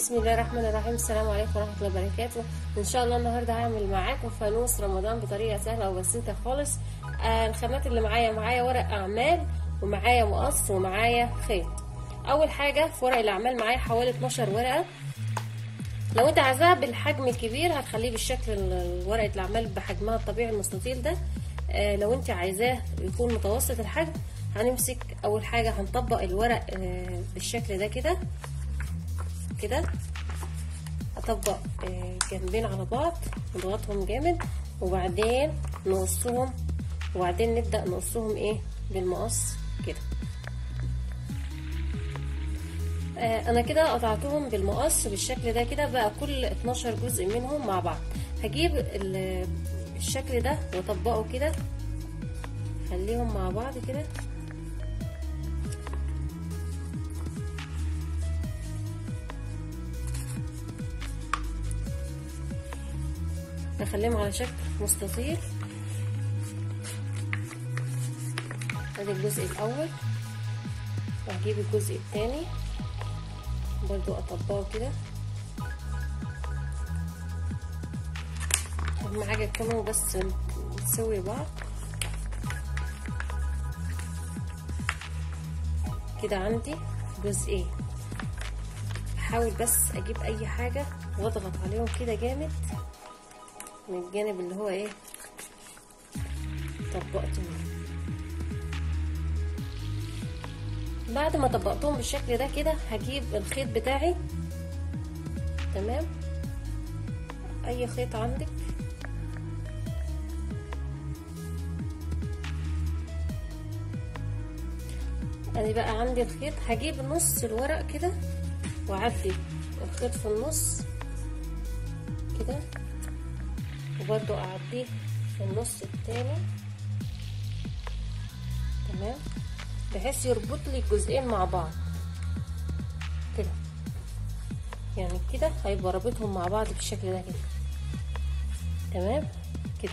بسم الله الرحمن الرحيم السلام عليكم ورحمة الله وبركاته ان شاء الله النهاردة هعمل معاكم فانوس رمضان بطريقة سهلة وبسيطة خالص آه الخامات اللي معايا معايا ورق اعمال ومعايا مقص ومعايا خيط اول حاجة في ورق الاعمال معايا حوالي 12 ورقة لو انت عايزاها بالحجم الكبير هتخليه بالشكل ال- ورقة الاعمال بحجمها الطبيعي المستطيل ده آه لو انت عايزاه يكون متوسط الحجم هنمسك اول حاجة هنطبق الورق آه بالشكل ده كده كده اطبق آه، جنبين على بعض نضغطهم جامد وبعدين نقصهم وبعدين نبدأ نقصهم ايه بالمقص كده آه، انا كده قطعتهم بالمقص بالشكل ده كده بقى كل 12 جزء منهم مع بعض هجيب ال- الشكل ده واطبقه كده خليهم مع بعض كده نخليهم على شكل مستطيل ادي الجزء الاول وهجيب الجزء الثاني برضو اطبقه كده اهم حاجه يكونوا بس متسوي بعض كده عندي جزئين احاول بس اجيب اي حاجه واضغط عليهم كده جامد من الجانب اللي هو ايه طبقته بعد ما طبقتهم بالشكل ده كده هجيب الخيط بتاعي تمام اي خيط عندك ادي بقى عندي الخيط هجيب نص الورق كده واعدي الخيط في النص كده وبرضو اعديه في النص التاني تمام بحيث يربط لي الجزئين مع بعض كده يعني كده هيبقى رابطهم مع بعض بالشكل ده كده تمام كده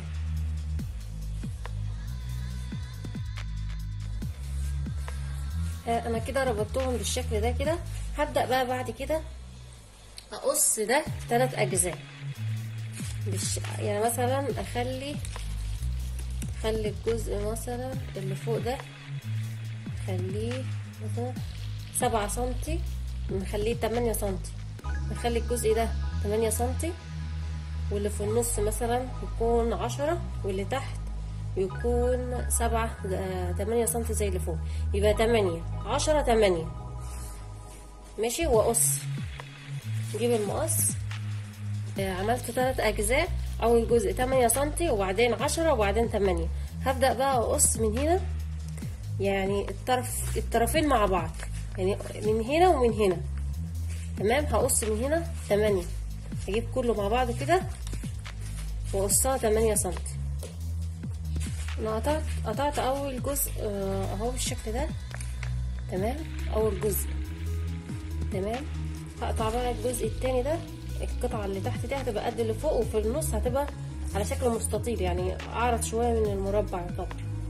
آه انا كده ربطتهم بالشكل ده كده هبدأ بقى بعد كده اقص ده ثلاث اجزاء بش... يعني مثلا اخلي اخلي الجزء مثلا اللي فوق ده اخليه مثلا سبعة سنتي نخليه تمانية سنتي نخلي الجزء ده تمانية سنتي واللي في النص مثلا يكون عشرة واللي تحت يكون سبعة آه، تمانية سنتي زي اللي فوق يبقى تمانية عشرة تمانية ماشي واقص نجيب المقص آه، عملت ثلاث اجزاء اول جزء 8 سنتي وبعدين 10 وبعدين 8 هبدا بقى اقص من هنا يعني الطرف الطرفين مع بعض يعني من هنا ومن هنا تمام هقص من هنا 8 هجيب كله مع بعض كده واقصها 8 سنتي انا قطعت قطعت اول جزء آه، اهو بالشكل ده تمام اول جزء تمام هقطع بقى الجزء التاني ده القطعة اللي تحت دي هتبقى قد اللي فوق وفي النص هتبقى على شكل مستطيل يعني اعرض شوية من المربع يعتبر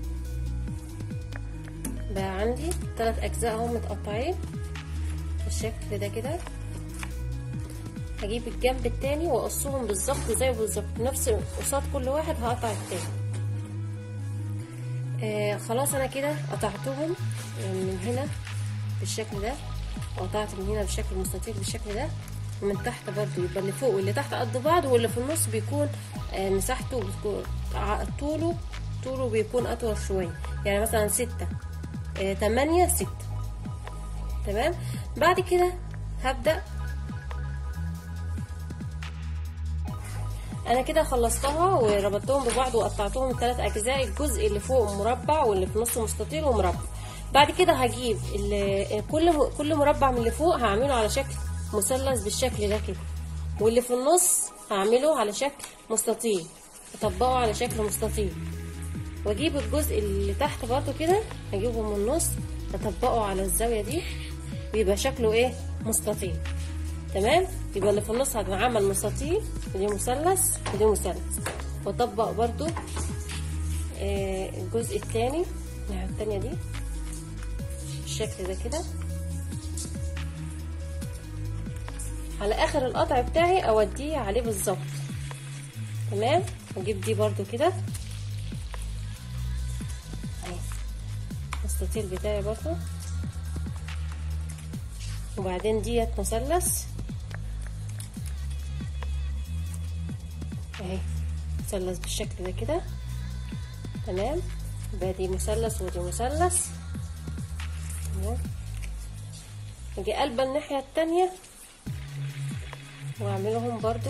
بقى عندي ثلاث اجزاء اهو متقطعين بالشكل ده كده هجيب الجنب التاني واقصهم بالظبط زي بالظبط نفس قصاد كل واحد هقطع التاني آه خلاص انا كده قطعتهم من هنا بالشكل ده قطعت من هنا بشكل مستطيل بالشكل ده ومن تحت برضو يبقى اللي فوق واللي تحت قد بعض واللي في النص بيكون آه مساحته بتكون ع- طوله طوله بيكون اطول شويه يعني مثلا ستة آه تمانية ستة تمام بعد كده هبدأ انا كده خلصتها وربطتهم ببعض وقطعتهم ثلاث اجزاء الجزء اللي فوق مربع واللي في النص مستطيل ومربع بعد كده هجيب ال- كل كل مربع من اللي فوق هعمله على شكل مثلث بالشكل ده كده واللي في النص هعمله على شكل مستطيل اطبقه على شكل مستطيل واجيب الجزء اللي تحت برضو كده هجيبه من النص اطبقه على الزاويه دي ويبقى شكله ايه مستطيل تمام يبقى اللي في النص هنعمل مستطيل ودي مثلث ودي مثلث واطبق برضو آه الجزء الثاني الناحيه الثانيه دي بالشكل ده كده على اخر القطع بتاعي اوديه عليه بالظبط تمام واجيب دي برضو كده اهي المستطيل بتاعي برضو وبعدين ديت مثلث اهي مثلث بالشكل ده كده تمام يبقى دي مثلث ودي مثلث تمام اجي قلبه الناحيه التانية واعملهم برضو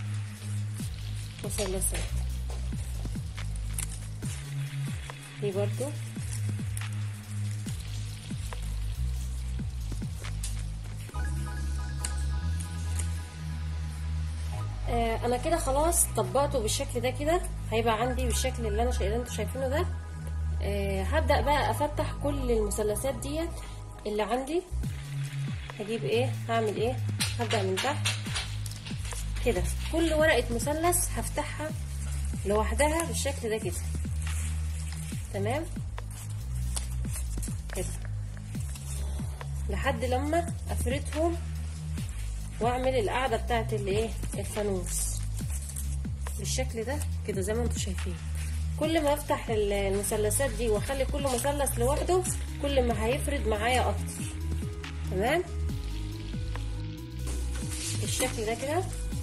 مثلثات دي برضو آه انا كده خلاص طبقته بالشكل ده كده هيبقى عندي بالشكل اللي انا شا... اللي انتوا شايفينه ده آه هبدا بقى افتح كل المثلثات ديت اللي عندي هجيب ايه هعمل ايه هبدا من تحت كده كل ورقه مثلث هفتحها لوحدها بالشكل ده كده تمام كده لحد لما افردهم واعمل القاعده بتاعت الايه الفانوس بالشكل ده كده زي ما انتم شايفين كل ما افتح المثلثات دي واخلي كل مثلث لوحده كل ما هيفرد معايا اكتر تمام بالشكل ده كده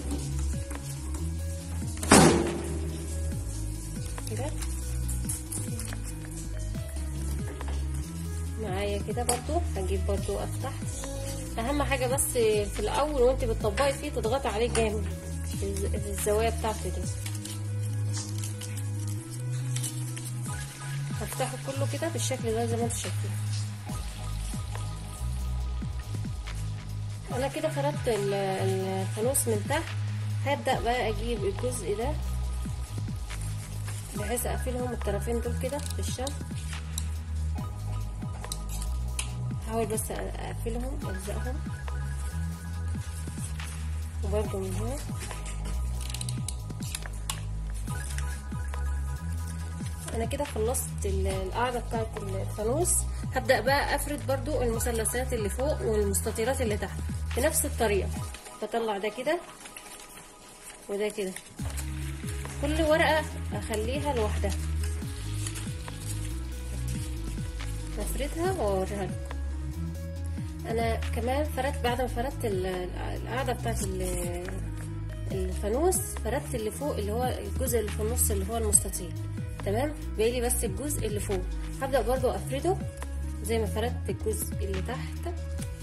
كده معايا كده برضو هجيب برضو افتح اهم حاجه بس في الاول وانت بتطبقي فيه تضغطي عليه جامد في الزوايا بتاعته دي هفتحه كله كده بالشكل ده زي ما انتم شايفين انا كده فردت الفانوس من تحت هبدا بقى اجيب الجزء ده بحيث اقفلهم الطرفين دول كده بالشمع هحاول بس اقفلهم الزقهم وبرده من هنا انا كده خلصت القاعده بتاعت الفانوس هبدا بقى افرد برضو المثلثات اللي فوق والمستطيلات اللي تحت بنفس الطريقه بطلع ده كده وده كده كل ورقه اخليها لوحدها بفردها واوريها لكم انا كمان فردت بعد ما فردت القاعده بتاعت الفانوس فردت اللي فوق اللي هو الجزء اللي في النص اللي هو المستطيل تمام باقي بس الجزء اللي فوق هبدا برضو افرده زي ما فردت الجزء اللي تحت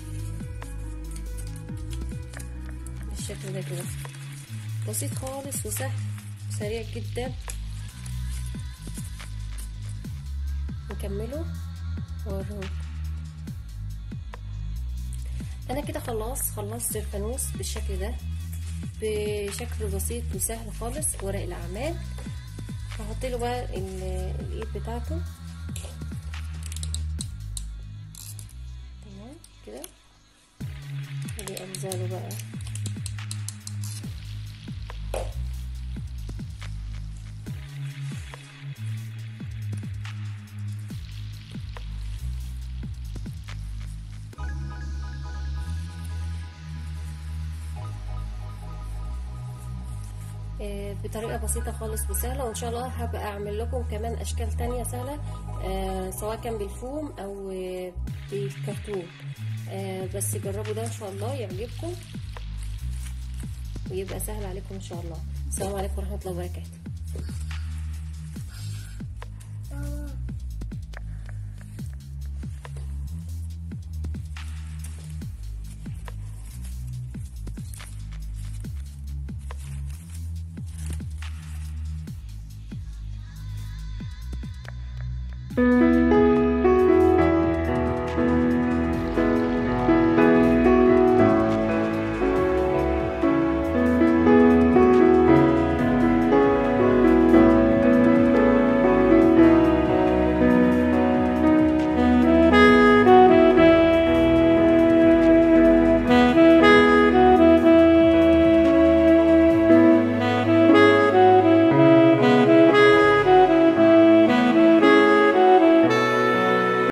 بالشكل ده كده بسيط خالص وسهل وسريع جدا نكمله واوريهولكم انا كده خلاص خلصت الفانوس بالشكل ده بشكل بسيط وسهل خالص ورق الاعمال هحط له بقى الايد بتاعته تمام كده ادي الزاله بقى بطريقه بسيطه خالص وسهله وان شاء الله هبقى اعمل لكم كمان اشكال تانية سهله آه سواء كان بالفوم او آه بالكرتون آه بس جربوا ده ان شاء الله يعجبكم ويبقى سهل عليكم ان شاء الله السلام عليكم ورحمه الله وبركاته thank you